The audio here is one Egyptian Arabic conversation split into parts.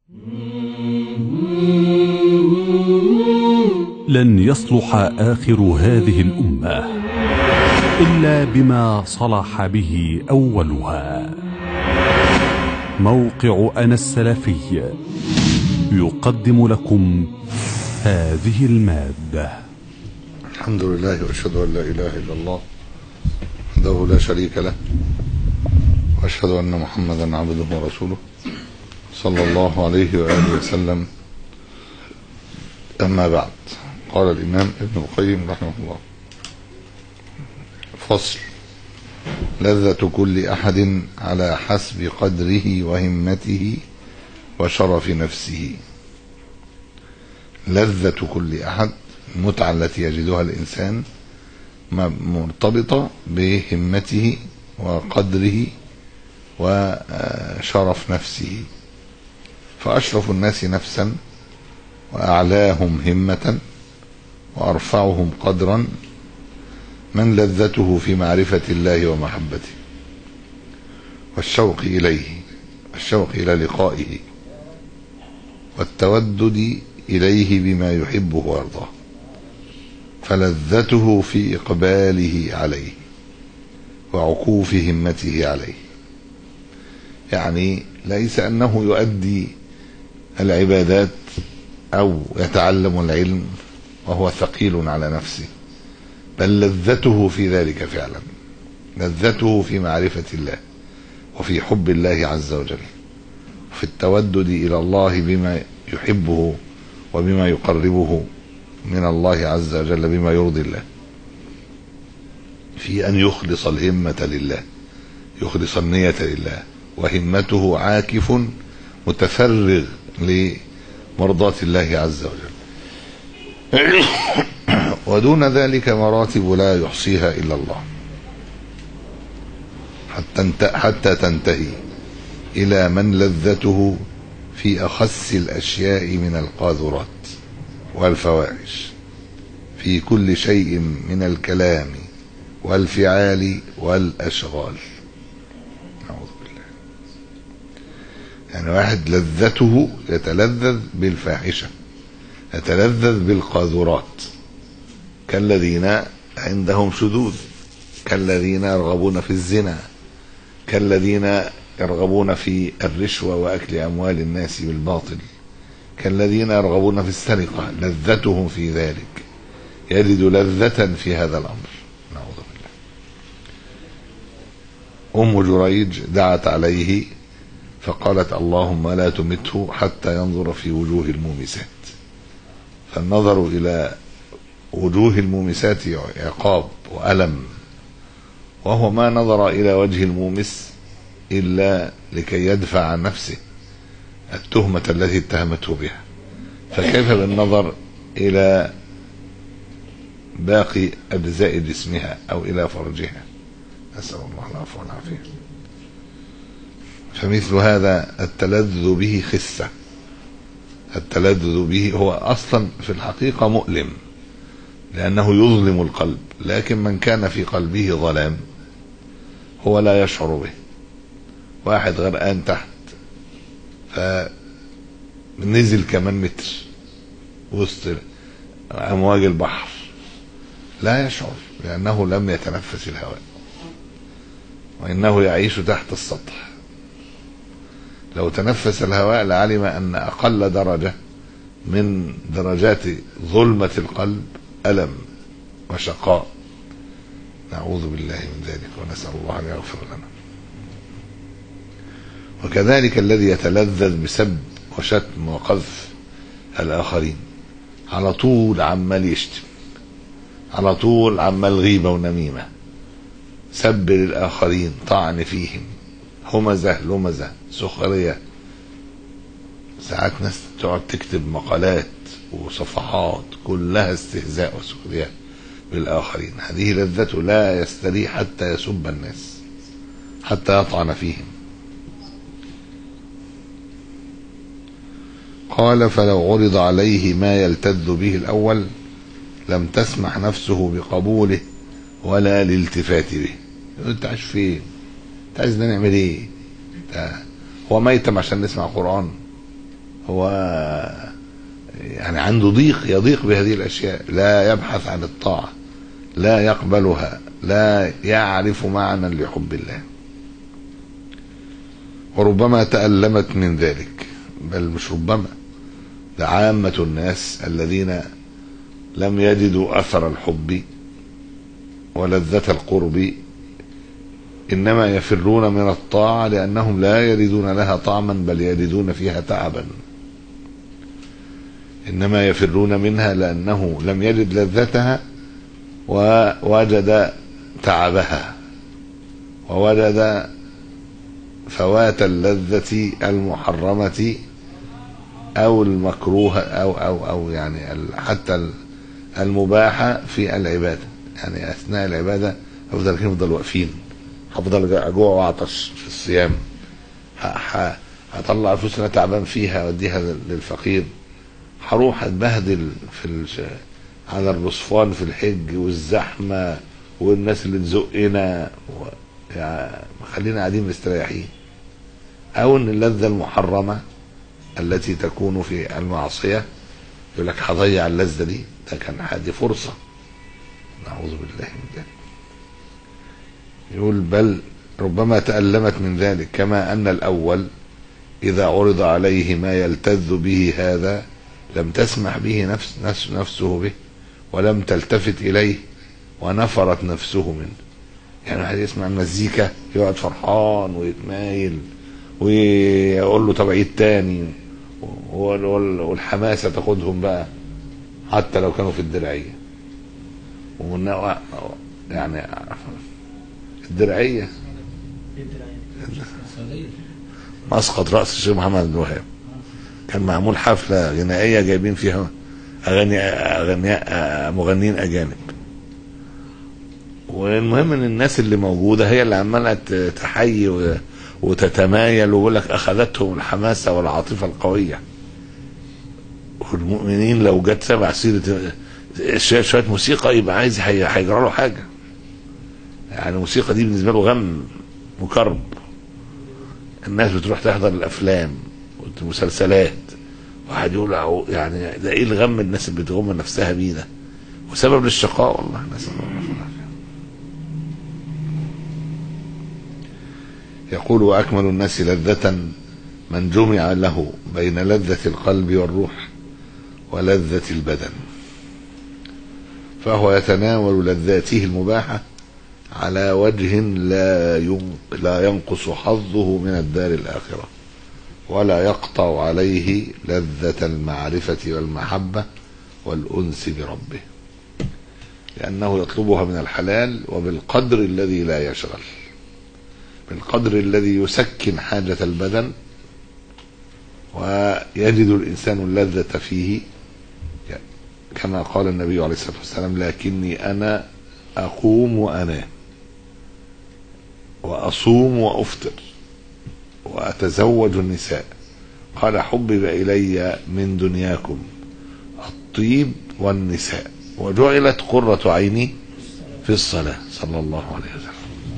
لن يصلح آخر هذه الأمة إلا بما صلح به أولها موقع أنا السلفي يقدم لكم هذه المادة الحمد لله واشهد ان لا اله الا الله وحده لا شريك له واشهد ان محمدا عبده ورسوله صلى الله عليه واله وسلم اما بعد قال الامام ابن القيم رحمه الله فصل لذة كل احد على حسب قدره وهمته وشرف نفسه لذة كل احد المتعة التي يجدها الإنسان مرتبطة بهمته وقدره وشرف نفسه فأشرف الناس نفسا وأعلاهم همة وأرفعهم قدرا من لذته في معرفة الله ومحبته والشوق إليه الشوق إلى لقائه والتودد إليه بما يحبه ويرضاه فلذته في إقباله عليه وعكوف همته عليه يعني ليس أنه يؤدي العبادات أو يتعلم العلم وهو ثقيل على نفسه بل لذته في ذلك فعلا لذته في معرفة الله وفي حب الله عز وجل في التودد إلى الله بما يحبه وبما يقربه من الله عز وجل بما يرضي الله في أن يخلص الهمة لله يخلص النية لله وهمته عاكف متفرغ لمرضاة الله عز وجل ودون ذلك مراتب لا يحصيها إلا الله حتى حتى تنتهي إلى من لذته في أخس الأشياء من القاذورات والفواحش في كل شيء من الكلام والفعال والأشغال نعوذ بالله يعني واحد لذته يتلذذ بالفاحشة يتلذذ بالقاذورات كالذين عندهم شذوذ كالذين يرغبون في الزنا كالذين يرغبون في الرشوة وأكل أموال الناس بالباطل كالذين يرغبون في السرقة لذتهم في ذلك يجد لذة في هذا الأمر نعوذ بالله أم جريج دعت عليه فقالت اللهم لا تمته حتى ينظر في وجوه المومسات فالنظر إلى وجوه المومسات عقاب وألم وهو ما نظر إلى وجه المومس إلا لكي يدفع عن نفسه التهمة التي اتهمته بها فكيف بالنظر إلى باقي أجزاء جسمها أو إلى فرجها نسأل الله العفو والعافية فمثل هذا التلذذ به خسة التلذذ به هو أصلا في الحقيقة مؤلم لأنه يظلم القلب لكن من كان في قلبه ظلام هو لا يشعر به واحد غرقان تحت فنزل كمان متر وسط امواج البحر لا يشعر لانه لم يتنفس الهواء وانه يعيش تحت السطح لو تنفس الهواء لعلم ان اقل درجه من درجات ظلمه القلب الم وشقاء نعوذ بالله من ذلك ونسال الله ان يغفر لنا وكذلك الذي يتلذذ بسب وشتم وقذف الآخرين على طول عمال يشتم على طول عمال غيبة ونميمة سب للآخرين طعن فيهم همزة لمزة سخرية ساعات ناس تقعد تكتب مقالات وصفحات كلها استهزاء وسخرية بالآخرين هذه لذته لا يستريح حتى يسب الناس حتى يطعن فيهم قال فلو عرض عليه ما يلتذ به الأول لم تسمح نفسه بقبوله ولا الالتفات به انت عايش فين انت عايزنا نعمل ايه هو ميتم عشان نسمع قرآن هو يعني عنده ضيق يضيق بهذه الأشياء لا يبحث عن الطاعة لا يقبلها لا يعرف معنى لحب الله وربما تألمت من ذلك بل مش ربما ده عامة الناس الذين لم يجدوا أثر الحب ولذة القرب إنما يفرون من الطاعة لأنهم لا يجدون لها طعما بل يجدون فيها تعبا إنما يفرون منها لأنه لم يجد لذتها ووجد تعبها ووجد فوات اللذة المحرمة أو المكروهة أو أو أو يعني حتى المباحة في العبادة يعني أثناء العبادة أفضل كده أفضل واقفين هفضل أجوع وأعطش في الصيام هطلع الفلوس اللي أنا تعبان فيها أوديها للفقير هروح أتبهدل في الش... على الرصفان في الحج والزحمة والناس اللي تزقنا و... يعني خلينا قاعدين مستريحين أو إن اللذة المحرمة التي تكون في المعصية يقول لك هضيع اللذة دي ده كان دي فرصة نعوذ بالله من ذلك يقول بل ربما تألمت من ذلك كما أن الأول إذا عرض عليه ما يلتذ به هذا لم تسمح به نفس, نفس نفسه به ولم تلتفت إليه ونفرت نفسه منه يعني واحد يسمع المزيكا يقعد فرحان ويتمايل ويقول له طب عيد تاني والحماسة تاخدهم بقى حتى لو كانوا في الدرعية ومن يعني الدرعية مسقط رأس الشيخ محمد بن وهاب كان معمول حفلة غنائية جايبين فيها أغاني أغنياء مغنيين أجانب والمهم ان الناس اللي موجوده هي اللي عماله تحيي وتتمايل ويقول لك اخذتهم الحماسه والعاطفه القويه والمؤمنين لو جت سمع سيره شويه موسيقى يبقى عايز هيجرى له حاجه يعني الموسيقى دي بالنسبه له غم وكرب الناس بتروح تحضر الافلام والمسلسلات واحد يقول يعني ده ايه الغم الناس اللي بتغم نفسها بيه ده وسبب للشقاء والله نسال الله العافيه يقول وأكمل الناس لذة من جمع له بين لذة القلب والروح ولذة البدن فهو يتناول لذاته المباحة على وجه لا لا ينقص حظه من الدار الآخرة ولا يقطع عليه لذة المعرفة والمحبة والأنس بربه لأنه يطلبها من الحلال وبالقدر الذي لا يشغل بالقدر الذي يسكن حاجة البدن ويجد الإنسان اللذة فيه كما قال النبي عليه الصلاة والسلام لكني أنا أقوم وأنام وأصوم وأفطر وأتزوج النساء قال حبب إلي من دنياكم الطيب والنساء وجعلت قرة عيني في الصلاة صلى الله عليه وسلم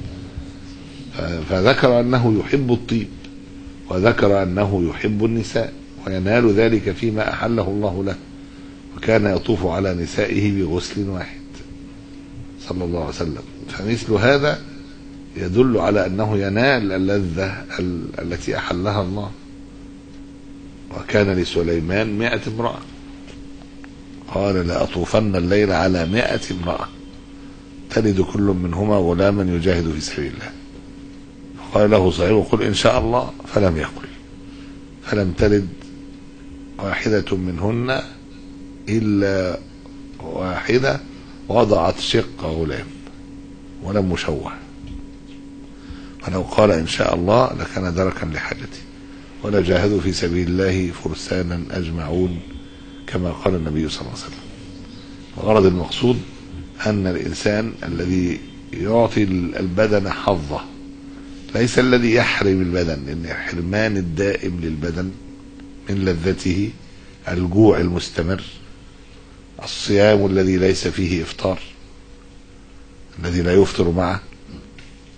فذكر أنه يحب الطيب وذكر أنه يحب النساء وينال ذلك فيما أحله الله له وكان يطوف على نسائه بغسل واحد صلى الله عليه وسلم فمثل هذا يدل على أنه ينال اللذة التي أحلها الله وكان لسليمان مائة امرأة قال لأطوفن الليل على مائة امرأة تلد كل منهما غلاما يجاهد في سبيل الله قال له صاحبه قل إن شاء الله فلم يقل فلم تلد واحدة منهن إلا واحدة وضعت شق غلام ولم مشوه ولو قال إن شاء الله لكان دركا لحاجتي ولا جاهدوا في سبيل الله فرسانا أجمعون كما قال النبي صلى الله عليه وسلم الغرض المقصود أن الإنسان الذي يعطي البدن حظه ليس الذي يحرم البدن لأن الحرمان الدائم للبدن من لذته الجوع المستمر الصيام الذي ليس فيه إفطار الذي لا يفطر معه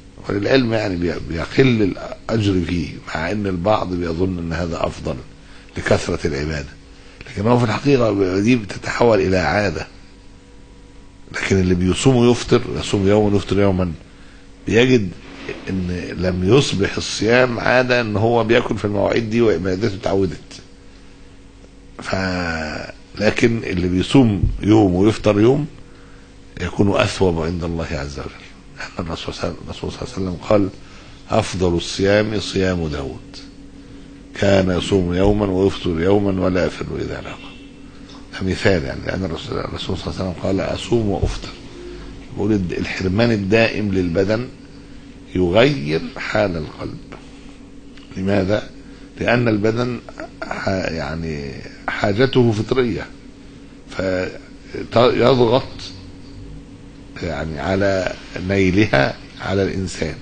وللعلم يعني بيقل الأجر فيه مع أن البعض بيظن أن هذا أفضل لكثرة العبادة لكن هو في الحقيقة دي بتتحول إلى عادة لكن اللي بيصوم ويفطر يصوم يوما ويفطر يوما بيجد ان لم يصبح الصيام عادة ان هو بياكل في المواعيد دي وعبادته اتعودت ف لكن اللي بيصوم يوم ويفطر يوم يكون اثوب عند الله عز وجل لأن الرسول صلى الله عليه وسلم قال افضل الصيام صيام داود كان يصوم يوما ويفطر يوما ولا يفر اذا لاقى ده مثال يعني لان الرسول الرسول صلى الله عليه وسلم قال اصوم وافطر بيقول الحرمان الدائم للبدن يغير حال القلب لماذا لان البدن ح- يعني حاجته فطريه فيضغط يعني على نيلها على الانسان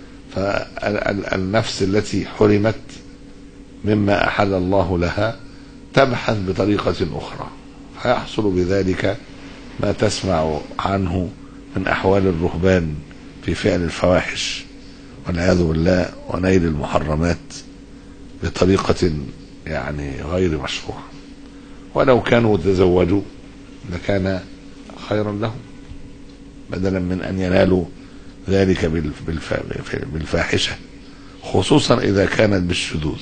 فالنفس التي حرمت مما احل الله لها تبحث بطريقه اخرى فيحصل بذلك ما تسمع عنه من احوال الرهبان في فعل الفواحش والعياذ بالله ونيل المحرمات بطريقه يعني غير مشروعه ولو كانوا تزوجوا لكان خيرا لهم بدلا من ان ينالوا ذلك بالف- بالف- بالفاحشه خصوصا اذا كانت بالشذوذ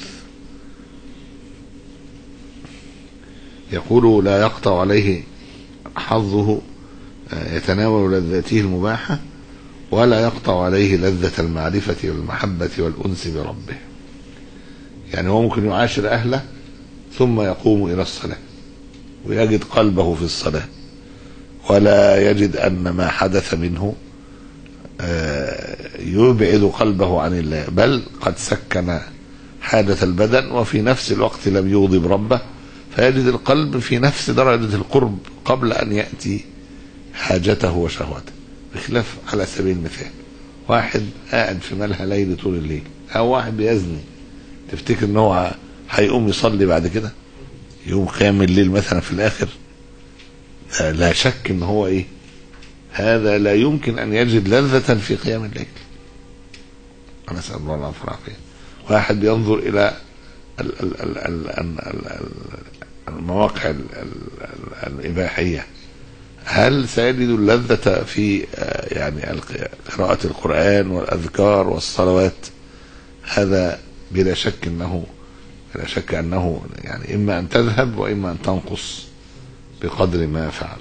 يقول لا يقطع عليه حظه آه، يتناول لذاته المباحه ولا يقطع عليه لذة المعرفة والمحبة والأنس بربه يعني هو ممكن يعاشر أهله ثم يقوم إلى الصلاة ويجد قلبه في الصلاة ولا يجد أن ما حدث منه آه، يبعد قلبه عن الله بل قد سكن حاجة البدن وفي نفس الوقت لم يغضب ربه فيجد القلب في نفس درجة القرب قبل أن يأتي حاجته وشهوته بخلاف على سبيل المثال واحد قاعد في ملهى ليل طول الليل او واحد بيزني تفتكر ان هو هيقوم يصلي بعد كده يقوم قيام الليل مثلا في الاخر لا- لا شك ان هو ايه هذا لا يمكن ان يجد لذة في قيام الليل نسأل الله العافية والعافية واحد بينظر الى ال- ال- ال- ال- ال- ال- ال- المواقع ال- ال- ال- الإباحية هل سيجد اللذة في آه، يعني الق- قراءة القرآن والأذكار والصلوات هذا بلا شك أنه بلا شك أنه يعني إما أن تذهب وإما أن تنقص بقدر ما فعل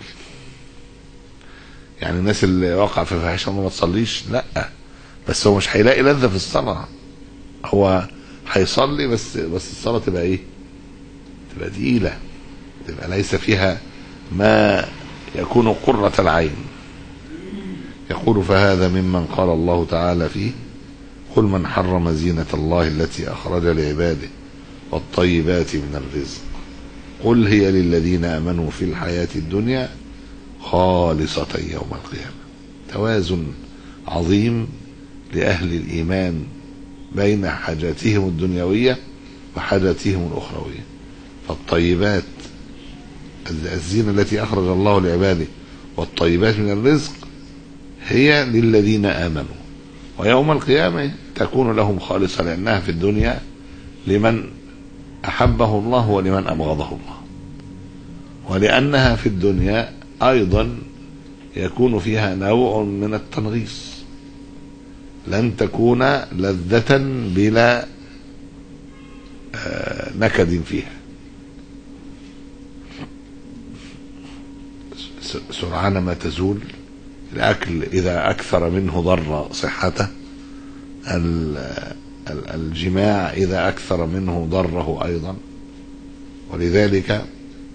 يعني الناس اللي وقع في فاحشة وما تصليش لا بس هو مش هيلاقي لذة في الصلاة هو هيصلي بس بس الصلاة تبقى ايه تبقى تقيلة تبقى ليس فيها ما يكون قرة العين يقول فهذا ممن قال الله تعالى فيه قل من حرم زينة الله التي أخرج لعباده والطيبات من الرزق قل هي للذين آمنوا في الحياة الدنيا خالصة يوم القيامة توازن عظيم لأهل الإيمان بين حاجاتهم الدنيوية وحاجاتهم الأخروية فالطيبات الزينة التي أخرج الله لعباده والطيبات من الرزق هي للذين آمنوا ويوم القيامة تكون لهم خالصة لأنها في الدنيا لمن أحبه الله ولمن أبغضه الله ولأنها في الدنيا أيضا يكون فيها نوع من التنغيص لن تكون لذة بلا آه، نكد فيها س- سرعان ما تزول الأكل إذا أكثر منه ضر صحته ال- ال- الجماع إذا أكثر منه ضره أيضا ولذلك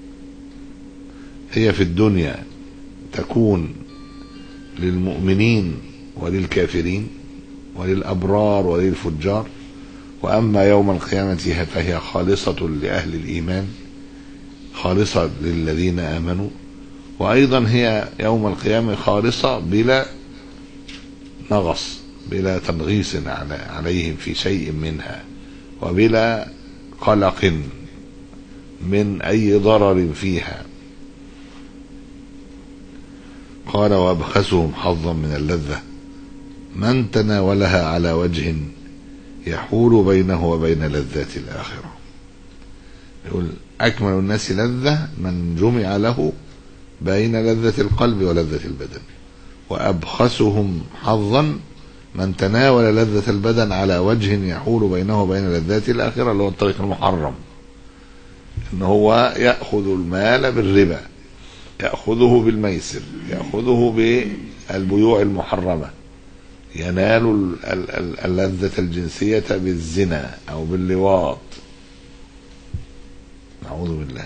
هي في الدنيا تكون للمؤمنين وللكافرين وللأبرار وللفجار وأما يوم القيامة فهي خالصة لأهل الإيمان خالصة للذين آمنوا وأيضا هي يوم القيامة خالصة بلا نغص بلا تنغيص على- عليهم في شيء منها وبلا قلق من أي ضرر فيها قال وابخسهم حظا من اللذة من تناولها على وجه يحول بينه وبين لذات الآخرة يقول أكمل الناس لذة من جمع له بين لذة القلب ولذة البدن وأبخسهم حظا من تناول لذة البدن على وجه يحول بينه وبين لذات الآخرة اللي هو الطريق المحرم إن هو يأخذ المال بالربا يأخذه بالميسر يأخذه بالبيوع المحرمة ينال ال- ال- ال- اللذة الجنسية بالزنا أو باللواط نعوذ بالله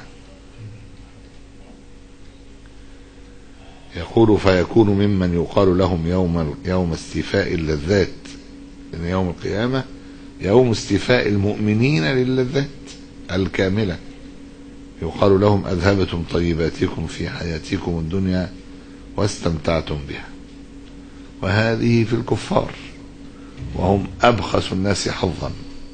يقول فيكون ممن يقال لهم يوم يوم استيفاء اللذات ان يوم القيامة يوم استيفاء المؤمنين للذات الكاملة يقال لهم أذهبتم طيباتكم في حياتكم الدنيا واستمتعتم بها وهذه في الكفار وهم أبخس الناس حظا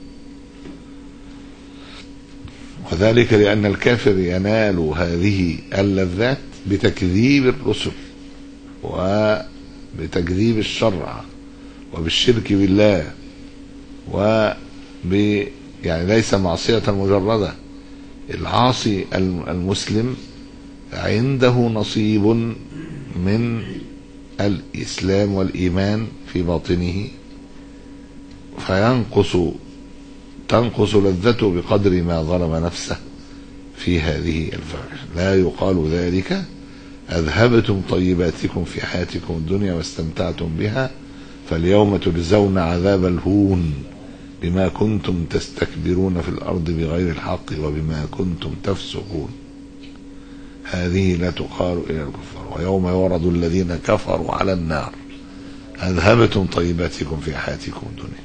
وذلك لأن الكافر ينال هذه اللذات بتكذيب الرسل وبتكذيب الشرع وبالشرك بالله وب يعني ليس معصية مجردة العاصي المسلم عنده نصيب من الإسلام والإيمان في باطنه فينقص تنقص لذته بقدر ما ظلم نفسه في هذه الفواحش لا يقال ذلك أذهبتم طيباتكم في حياتكم الدنيا واستمتعتم بها فاليوم تجزون عذاب الهون بما كنتم تستكبرون في الأرض بغير الحق وبما كنتم تفسقون هذه لا تقال إلى الكفار ويوم يورد الذين كفروا على النار أذهبتم طيباتكم في حياتكم الدنيا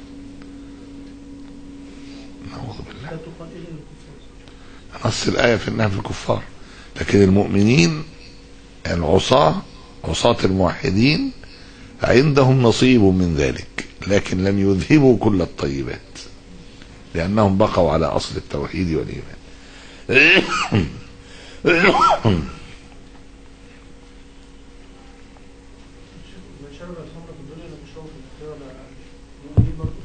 نعوذ بالله لا تقال إلا الكفار نص الآية في إنها في الكفار لكن المؤمنين العصاة عصاة الموحدين عندهم نصيب من ذلك لكن لم يذهبوا كل الطيبات لأنهم بقوا على أصل التوحيد والإيمان من شرب الخمر في الدنيا لم يشربه في الآخرة ولا دي برضه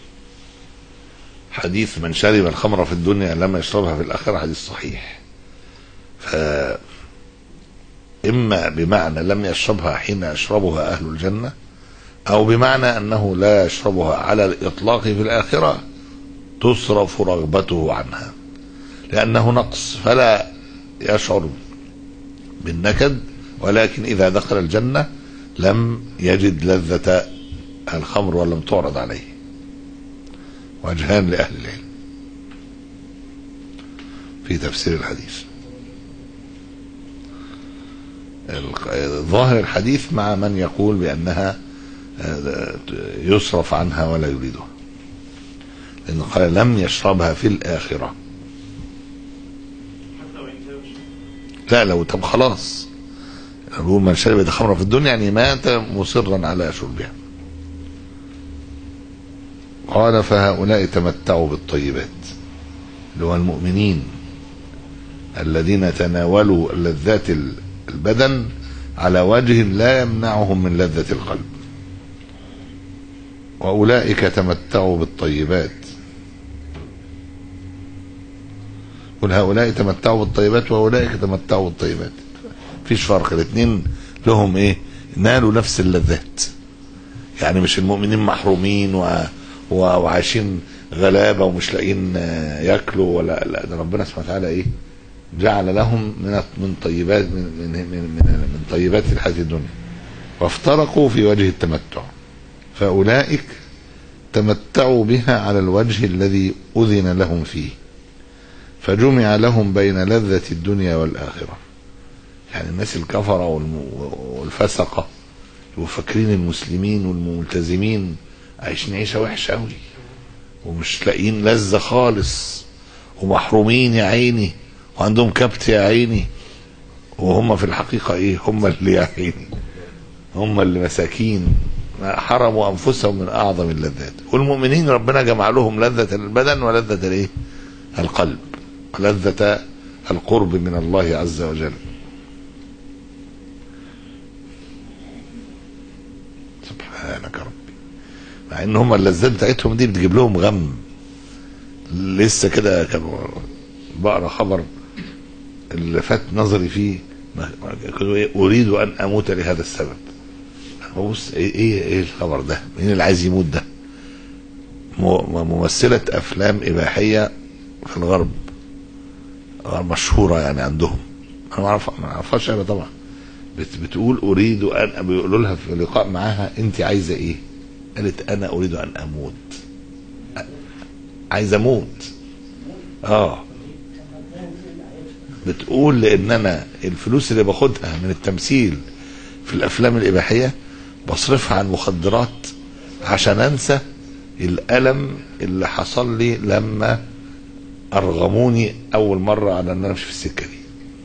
حديث من شرب الخمر في الدنيا لم يشربها في الآخرة حديث صحيح ف إما بمعنى لم يشربها حين يشربها أهل الجنة أو بمعنى أنه لا يشربها على الإطلاق في الآخرة تصرف رغبته عنها لأنه نقص فلا يشعر بالنكد ولكن إذا دخل الجنة لم يجد لذة الخمر ولم تعرض عليه وجهان لأهل العلم في تفسير الحديث الق- ظاهر الحديث مع من يقول بأنها آه، يصرف عنها ولا يريدها لأنه قال لم يشربها في الآخرة حتى وإن كان مش لا لو طب خلاص يقول من شرب الخمر في الدنيا يعني مات مصرا على شربها قال فهؤلاء تمتعوا بالطيبات اللي هو المؤمنين الذين تناولوا لذات البدن على وجه لا يمنعهم من لذة القلب وأولئك تمتعوا بالطيبات قل هؤلاء تمتعوا بالطيبات وأولئك تمتعوا بالطيبات فيش فرق الاثنين لهم ايه نالوا نفس اللذات يعني مش المؤمنين محرومين و... و... وعايشين غلابة ومش لاقيين آه، ياكلوا ولا لا ده ربنا سبحانه وتعالى ايه جعل لهم من من طيبات من من من, من, من طيبات الحياة الدنيا وافترقوا في وجه التمتع فأولئك تمتعوا بها على الوجه الذي أذن لهم فيه فجمع لهم بين لذة الدنيا والآخرة يعني الناس الكفرة والم- والفسقة وفاكرين المسلمين والملتزمين عايشين عيشة وحشة أوي ومش لاقيين لذة خالص ومحرومين يا عيني وعندهم كبت يا عيني وهم في الحقيقة ايه هم اللي يا عيني هم اللي مساكين حرموا انفسهم من اعظم اللذات والمؤمنين ربنا جمع لهم لذة البدن ولذة الايه القلب ولذة القرب من الله عز وجل سبحانك ربي مع ان هم اللذات بتاعتهم دي بتجيب لهم غم لسه كده كانوا بقرا خبر اللي فات نظري فيه ما- ما- كانوا إيه؟ اريد ان اموت لهذا السبب بص ايه ايه ايه الخبر ده مين اللي عايز يموت ده م- ممثلة افلام اباحية في الغرب مشهورة يعني عندهم انا ما اعرف ما اعرفهاش انا طبعا بت بتقول اريد ان بيقولوا لها في لقاء معاها انت عايزة ايه قالت انا اريد ان اموت عايز اموت اه بتقول لان انا الفلوس اللي باخدها من التمثيل في الافلام الاباحيه بصرفها على المخدرات عشان انسى الالم اللي حصل لي لما ارغموني اول مره على ان انا امشي في السكه دي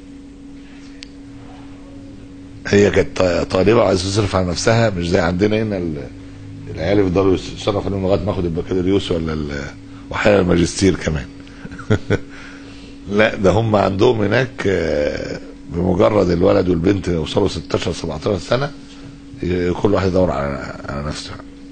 هي كانت طالبه وعايزه تصرف على نفسها مش زي عندنا هنا ال- العيال يفضلوا يصرف عليهم لغايه ما اخد البكالوريوس ولا ال- واحيانا الماجستير كمان لا ده هم عندهم هناك آه، بمجرد الولد والبنت يوصلوا 16 17 سنه ي- كل واحد يدور على على نفسه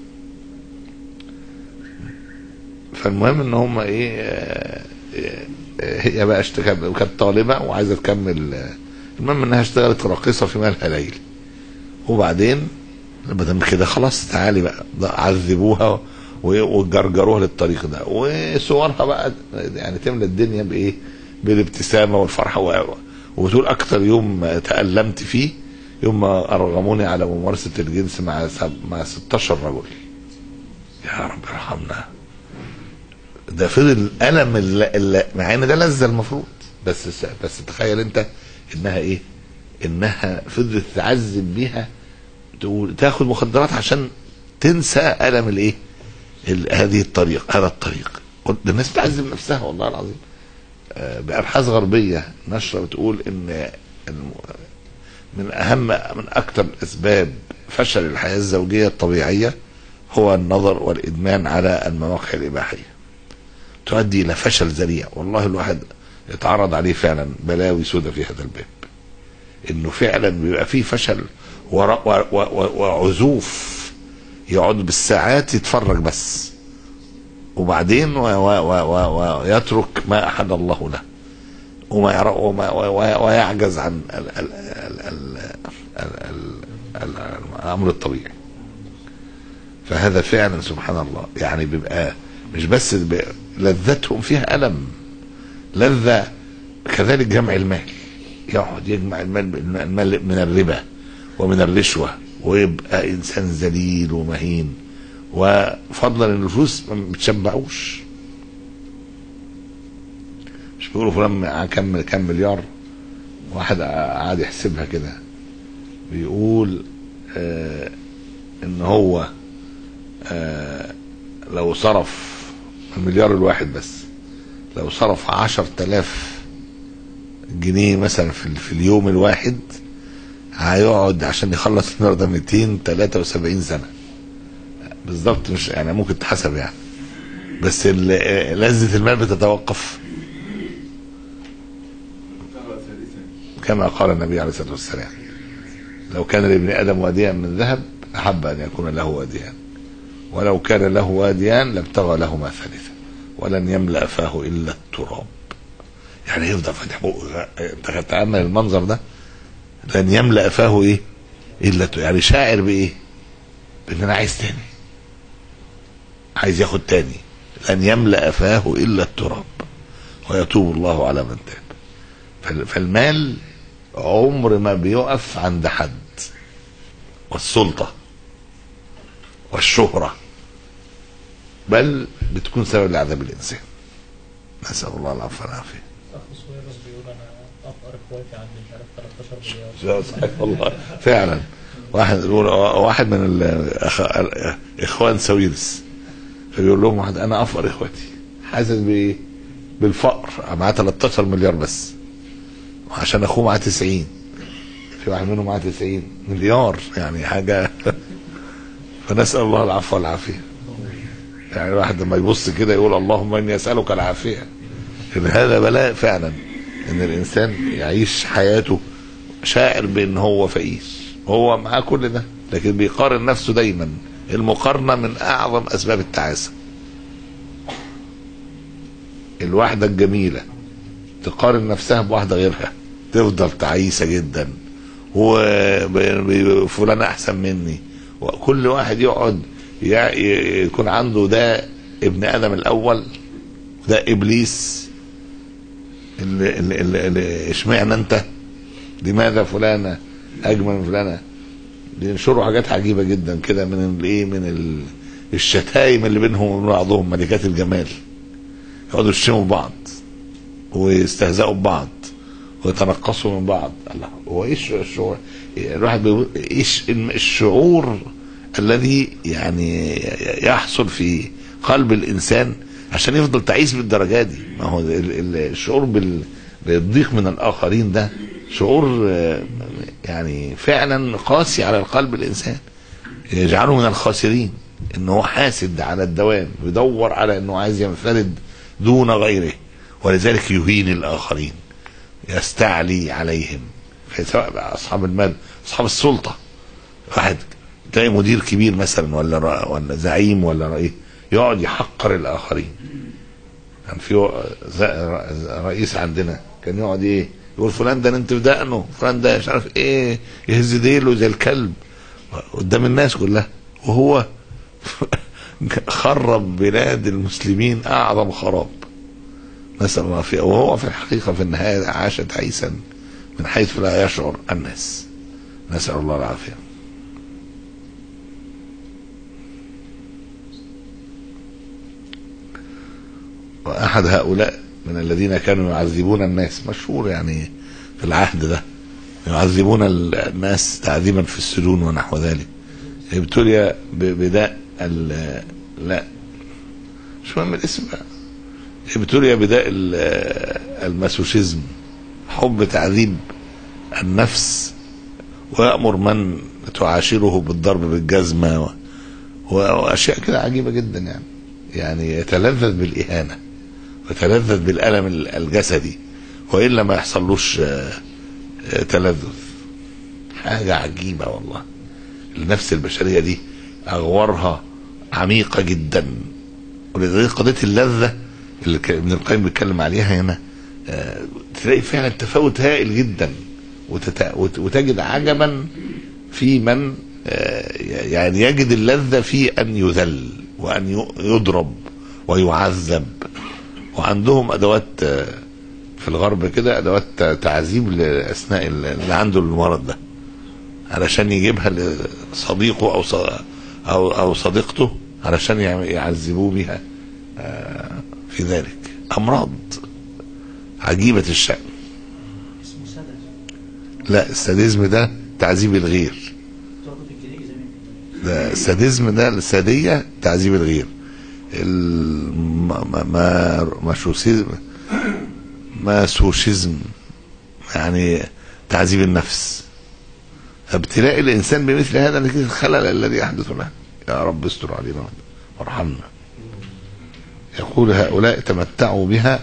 فالمهم ان هم ايه آه، آه، هي بقى اشتغل كانت طالبه وعايزه تكمل آه، المهم انها اشتغلت راقصه في مالها ليلي وبعدين ما دام كده خلاص تعالي بقى ده عذبوها و- وجرجروها للطريق ده وصورها بقى يعني تملى الدنيا بايه بالابتسامه والفرحه و- وبتقول اكتر يوم تألمت فيه يوم ما ارغموني على ممارسه الجنس مع سب- مع 16 رجل يا رب ارحمنا ده فضل الالم اللي اللي- مع ان ده لذه المفروض بس بس تخيل انت انها ايه انها فضلت تعذب بيها تقول- تاخد مخدرات عشان تنسى الم الايه ال- هذه الطريق هذا الطريق قلت ده الناس بتعذب نفسها والله العظيم آه، بابحاث غربيه نشره بتقول ان الم- من اهم من اكثر اسباب فشل الحياه الزوجيه الطبيعيه هو النظر والادمان على المواقع الاباحيه تؤدي الى فشل ذريع والله الواحد اتعرض عليه فعلا بلاوي سودة في هذا الباب انه فعلا بيبقى فيه فشل ور- و- و- و- وعزوف يقعد بالساعات يتفرج بس وبعدين و- و- و- و- ويترك ما احد الله له وما يرى وما و- و- ويعجز عن ال ال ال ال ال ال ال الامر الطبيعي فهذا فعلا سبحان الله يعني بيبقى مش بس ب- لذتهم فيها الم لذه كذلك جمع المال يقعد يجمع المال المال من الربا ومن الرشوه ويبقى انسان ذليل ومهين وفضلا ان الفلوس ما بتشبعوش مش بيقولوا فلان معاه كم كم مليار واحد قاعد يحسبها كده بيقول آه ان هو آه لو صرف المليار الواحد بس لو صرف عشر تلاف جنيه مثلا في, في اليوم الواحد هيقعد عشان يخلص المليار ده 273 سنة بالظبط مش يعني ممكن تحسب يعني بس ال- لذة المال بتتوقف كما قال النبي عليه الصلاة والسلام لو كان لابن آدم واديا من ذهب أحب أن يكون له واديان ولو كان له واديان لابتغى لهما ثالثا ولن يملأ فاه إلا التراب يعني يفضل فاتح بقه انت تتأمل المنظر ده لن يملأ فاه ايه الا التراب. يعني شاعر بايه بان انا عايز تاني عايز ياخد تاني لن يملأ فاه الا التراب ويتوب الله على من تاب فال- فالمال عمر ما بيقف عند حد والسلطة والشهرة بل بتكون سبب لعذاب الإنسان نسأل الله العفو والعافية اخ سويرس بيقول انا افقر اخواتي عندي مش عارف 13 مليار صحيح والله فعلا واحد يقول واحد من الأخ- اخوان سويرس فبيقول لهم واحد انا افقر اخواتي حاسس بايه؟ بالفقر معاه 13 مليار بس وعشان اخوه معاه 90 في واحد منهم معاه 90 مليار يعني حاجه فنسال الله العفو والعافيه يعني الواحد لما يبص كده يقول اللهم اني اسالك العافيه ان هذا بلاء فعلا ان الانسان يعيش حياته شاعر بان هو فقير هو معاه كل ده لكن بيقارن نفسه دايما المقارنه من اعظم اسباب التعاسه الواحده الجميله تقارن نفسها بواحده غيرها تفضل تعيسه جدا وفلان احسن مني وكل واحد يقعد يع- ي- يكون عنده ده ابن ادم الاول وده ابليس اللي, اللي, اللي, اللي اشمعنى انت لماذا فلانه اجمل من فلانه بينشروا حاجات عجيبه جدا كده من الايه من ال- الشتايم اللي بينهم وبين بعضهم ملكات الجمال يقعدوا يشتموا بعض ويستهزئوا ببعض ويتنقصوا من بعض الله هو ايش الشعور الواحد بيقول ايش الشعور الذي يعني يحصل في قلب الانسان عشان يفضل تعيس بالدرجه دي ما هو ال- ال- الشعور بال- بالضيق من الاخرين ده شعور آه، يعني فعلا قاسي على القلب الانسان يجعله من الخاسرين ان هو حاسد على الدوام يدور على انه عايز ينفرد دون غيره ولذلك يهين الاخرين يستعلي عليهم سواء بقى اصحاب المال اصحاب السلطه واحد تلاقي مدير كبير مثلا ولا رأ- ولا زعيم ولا رئيس يقعد يحقر الاخرين كان في ز- رئيس عندنا كان يقعد ايه يقول فلان ده انت في دقنه فلان ده مش عارف ايه يهز ديله زي الكلب قدام الناس كلها وهو خرب بلاد المسلمين اعظم خراب نسال الله فيه وهو في الحقيقه في النهايه عاش تعيسا من حيث لا يشعر الناس نسال الله العافيه واحد هؤلاء من الذين كانوا يعذبون الناس مشهور يعني في العهد ده يعذبون الناس تعذيبا في السجون ونحو ذلك ابتلي ب- بداء ال- لا مش مهم الاسم بقى ابتلي بداء ال- الماسوشيزم حب تعذيب النفس ويأمر من تعاشره بالضرب بالجزمة و- و- وأشياء كده عجيبة جدا يعني يعني يتلذذ بالإهانة ويتلذذ بالألم ال- الجسدي وإلا ما يحصلوش آه، آه، تلذذ حاجة عجيبة والله النفس البشرية دي أغوارها عميقة جدا ولذلك قضية اللذة اللي ك- ابن القيم بيتكلم عليها هنا آه، تلاقي فعلا تفاوت هائل جدا وتت... وت- وتجد عجبا في من آه، يعني يجد اللذة في أن يذل وأن ي- يضرب ويعذب وعندهم أدوات آه، في الغرب كده أدوات تعذيب لأثناء ال- اللي عنده المرض ده علشان يجيبها لصديقه أو ص- أو أو صديقته علشان يع- يعذبوه بها آه، في ذلك أمراض عجيبة الشأن اسمه سدس لا الساديزم ده تعذيب الغير تقعد في الجريج زمان ده الساديزم ده السادية تعذيب الغير الم- ما ما ماشوسيزم ماسوشيزم يعني تعذيب النفس ابتلاء الانسان بمثل هذا نتيجه الخلل الذي يحدث له يا رب استر علينا وارحمنا يقول هؤلاء تمتعوا بها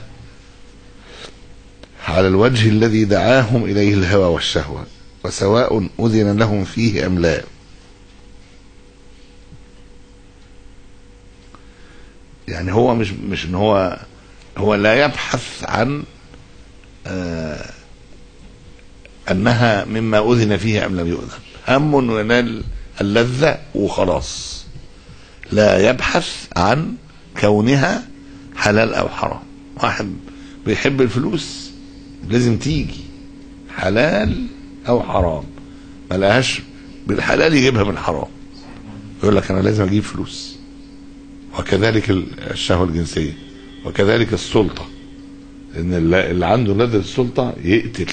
على الوجه الذي دعاهم اليه الهوى والشهوه وسواء اذن لهم فيه ام لا يعني هو مش مش ان هو هو لا يبحث عن آه انها مما اذن فيه ام لم يؤذن هم انه ينال اللذه وخلاص لا يبحث عن كونها حلال او حرام واحد بيحب الفلوس لازم تيجي حلال او حرام ما لهاش بالحلال يجيبها من الحرام يقول لك انا لازم اجيب فلوس وكذلك الشهوة الجنسية وكذلك السلطة ان اللي اللي عنده لذة السلطة يقتل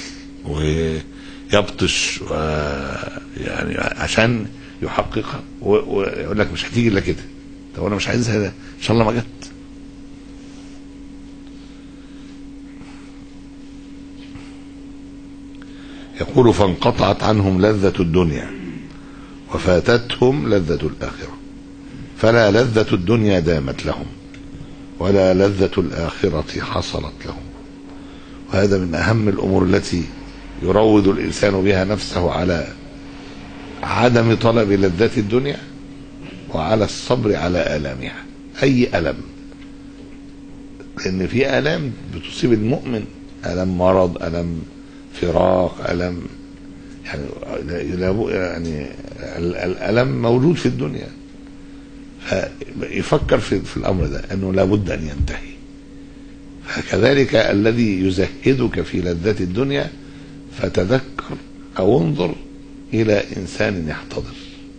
ويبطش و يعني عشان يحققها و- ويقول لك مش هتيجي الا كده طب انا مش عايزها ده ان شاء الله ما جت يقول فانقطعت عنهم لذة الدنيا وفاتتهم لذة الآخرة فلا لذة الدنيا دامت لهم ولا لذة الآخرة حصلت لهم وهذا من أهم الأمور التي يروض الإنسان بها نفسه على عدم طلب لذات الدنيا وعلى الصبر على آلامها أي ألم لأن في آلام بتصيب المؤمن ألم مرض ألم فراق ألم يعني لا- يعني ال- الألم موجود في الدنيا فيفكر في, في الأمر ده أنه لابد أن ينتهي فكذلك الذي يزهدك في لذات الدنيا فتذكر أو انظر إلى إنسان يحتضر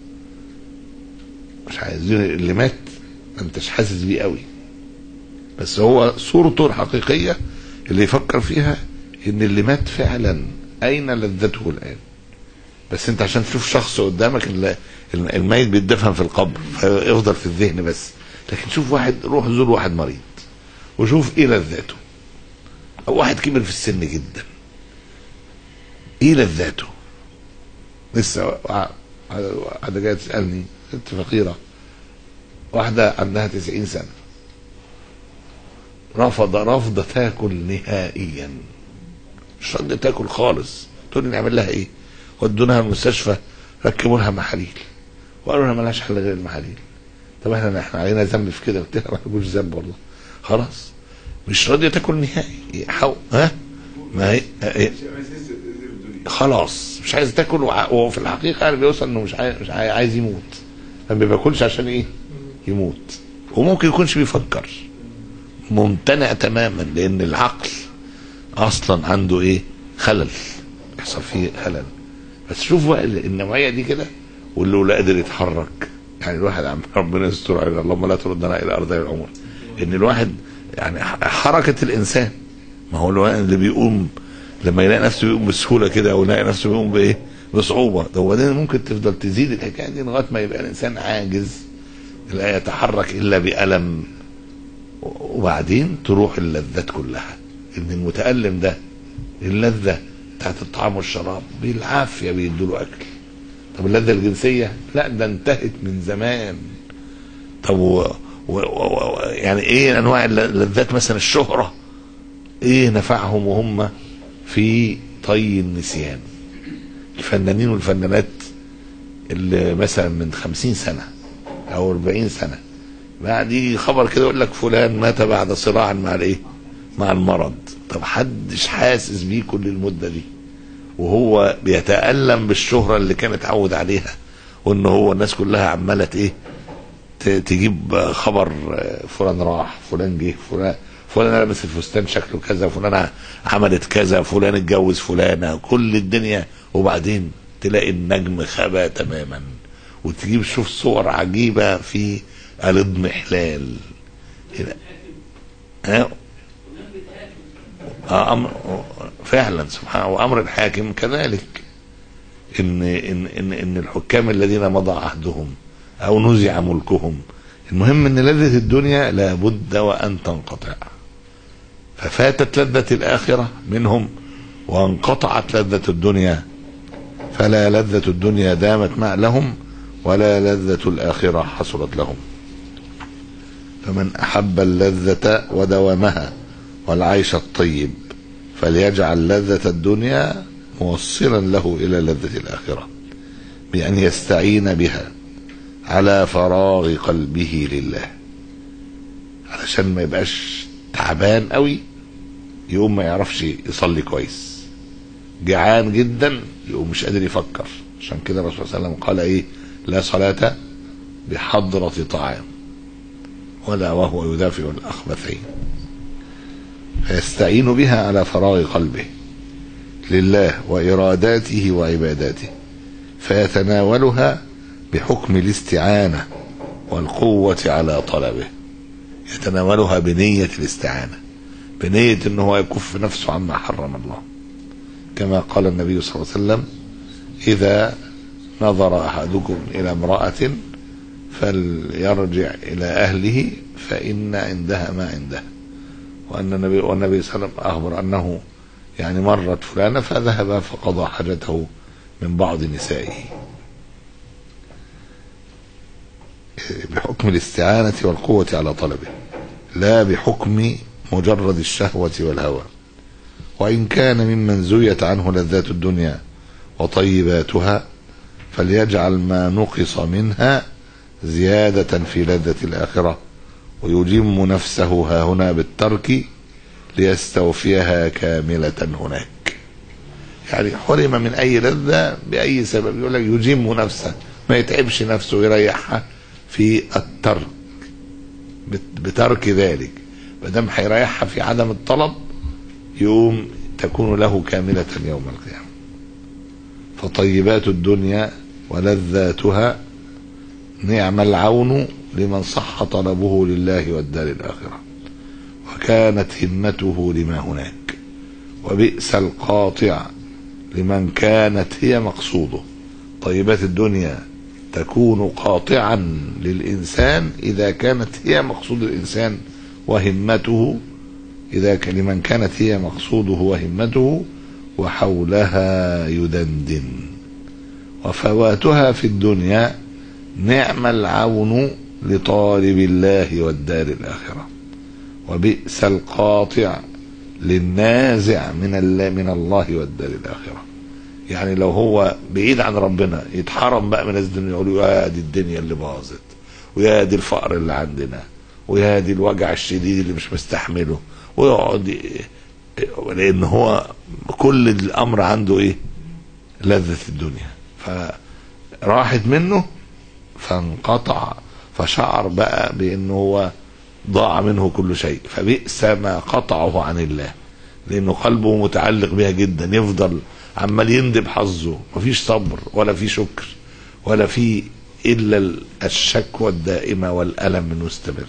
مش عايز اللي مات ما انتش حاسس بيه قوي بس هو صورته الحقيقية اللي يفكر فيها ان اللي مات فعلا اين لذته الان بس انت عشان تشوف شخص قدامك ال- الميت بيتدفن في القبر فيفضل في الذهن بس لكن شوف واحد روح زور واحد مريض وشوف ايه لذاته او واحد كبر في السن جدا ايه لذاته لسه وا- واحدة جاية تسألني ست فقيرة واحدة عندها تسعين سنة رفض رفض تاكل نهائيا مش راضية تاكل خالص تقول لي نعمل لها ايه ودونها المستشفى ركبوا لها محاليل وقالوا لها ملهاش حل غير المحاليل طب احنا احنا علينا ذنب في كده قلت لها ما لكوش ذنب والله خلاص مش راضية تاكل نهائي حو ها ما هي هي- خلاص مش عايز تاكل وع- وفي الحقيقه يعني بيوصل انه مش عايز مش عايز عايز يموت ما بياكلش عشان ايه يموت وممكن يكونش بيفكر ممتنع تماما لان العقل اصلا عنده ايه خلل يحصل فيه خلل بس شوف بقى ال- النوعيه دي كده واللي لا قادر يتحرك يعني الواحد عم ربنا يستر علينا اللهم لا تردنا الى ارض العمر ان الواحد يعني ح- حركه الانسان ما هو الواحد اللي بيقوم لما يلاقي نفسه بيقوم بسهوله كده او يلاقي نفسه بيقوم بايه بصعوبه ده وبعدين ممكن تفضل تزيد الحكايه دي لغايه ما يبقى الانسان عاجز لا يتحرك الا بالم وبعدين تروح اللذات كلها ان المتالم ده اللذه بتاعت الطعام والشراب بالعافيه بيدوا له اكل طب اللذه الجنسيه لا ده انتهت من زمان طب و... و... و... و... يعني ايه انواع الل- اللذات مثلا الشهره ايه نفعهم وهم في طي النسيان الفنانين والفنانات اللي مثلا من خمسين سنة أو أربعين سنة بعد يجي خبر كده يقول لك فلان مات بعد صراع مع الإيه؟ مع المرض طب حدش حاسس بيه كل المدة دي وهو بيتألم بالشهرة اللي كان اتعود عليها وإن هو الناس كلها عمالة إيه ت- تجيب خبر آه، فلان راح فلان جه فلان فلان لابس الفستان شكله كذا فلان عملت كذا فلان اتجوز فلانه كل الدنيا وبعدين تلاقي النجم خبا تماما وتجيب شوف صور عجيبه في الاضمحلال هنا ها آه، امر فعلا سبحان الله وامر الحاكم كذلك ان ان ان ان الحكام الذين مضى عهدهم او نزع ملكهم المهم ان لذة الدنيا لابد وان تنقطع ففاتت لذة الاخرة منهم وانقطعت لذة الدنيا فلا لذة الدنيا دامت مع لهم ولا لذة الاخرة حصلت لهم فمن احب اللذة ودوامها والعيش الطيب فليجعل لذة الدنيا موصلا له الى لذة الاخرة بان يستعين بها على فراغ قلبه لله علشان ما يبقاش تعبان قوي يقوم ما يعرفش يصلي كويس جعان جدا يقوم مش قادر يفكر عشان كده الرسول صلى الله عليه وسلم قال ايه لا صلاة بحضرة طعام ولا وهو يدافع الأخبثين فيستعين بها على فراغ قلبه لله وإراداته وعباداته فيتناولها بحكم الاستعانة والقوة على طلبه يتناولها بنية الاستعانة بنية ان هو يكف نفسه عما حرم الله كما قال النبي صلى الله عليه وسلم إذا نظر أحدكم إلى امرأة فليرجع إلى أهله فإن عندها ما عنده وأن النبي والنبي صلى الله عليه وسلم أخبر أنه يعني مرت فلانة فذهب فقضى حاجته من بعض نسائه بحكم الاستعانة والقوة على طلبه لا بحكم مجرد الشهوة والهوى وإن كان ممن زيت عنه لذات الدنيا وطيباتها فليجعل ما نقص منها زيادة في لذة الآخرة ويجم نفسه ها هنا بالترك ليستوفيها كاملة هناك يعني حرم من أي لذة بأي سبب يقول لك يجم نفسه ما يتعبش نفسه ويريحها في الترك بت- بترك ذلك ما دام هيريحها في عدم الطلب يوم تكون له كاملة يوم القيامة فطيبات الدنيا ولذاتها نعم العون لمن صح طلبه لله والدار الآخرة وكانت همته لما هناك وبئس القاطع لمن كانت هي مقصوده طيبات الدنيا تكون قاطعا للإنسان إذا كانت هي مقصود الإنسان وهمته إذا ك- لمن كانت هي مقصوده وهمته وحولها يدندن وفواتها في الدنيا نعم العون لطالب الله والدار الآخرة وبئس القاطع للنازع من الله من الله والدار الآخرة يعني لو هو بعيد عن ربنا يتحرم بقى من الناس الدنيا يقولوا يا دي الدنيا اللي باظت ويا دي الفقر اللي عندنا ويا دي الوجع الشديد اللي مش مستحمله ويقعد ي- لان هو كل الامر عنده ايه لذة الدنيا فراحت منه فانقطع فشعر بقى بانه هو ضاع منه كل شيء فبئس ما قطعه عن الله لانه قلبه متعلق بها جدا يفضل عمال يندب حظه مفيش صبر ولا في شكر ولا في الا الشكوى الدائمه والالم المستمر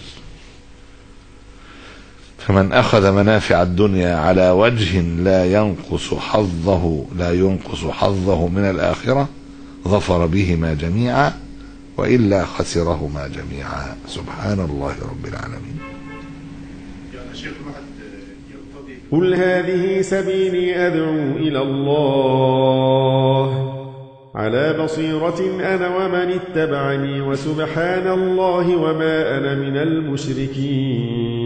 فمن اخذ منافع الدنيا على وجه لا ينقص حظه لا ينقص حظه من الاخره ظفر بهما جميعا والا خسرهما جميعا سبحان الله رب العالمين قل هذه سبيلي أدعو إلى الله على بصيرة أنا ومن اتبعني وسبحان الله وما أنا من المشركين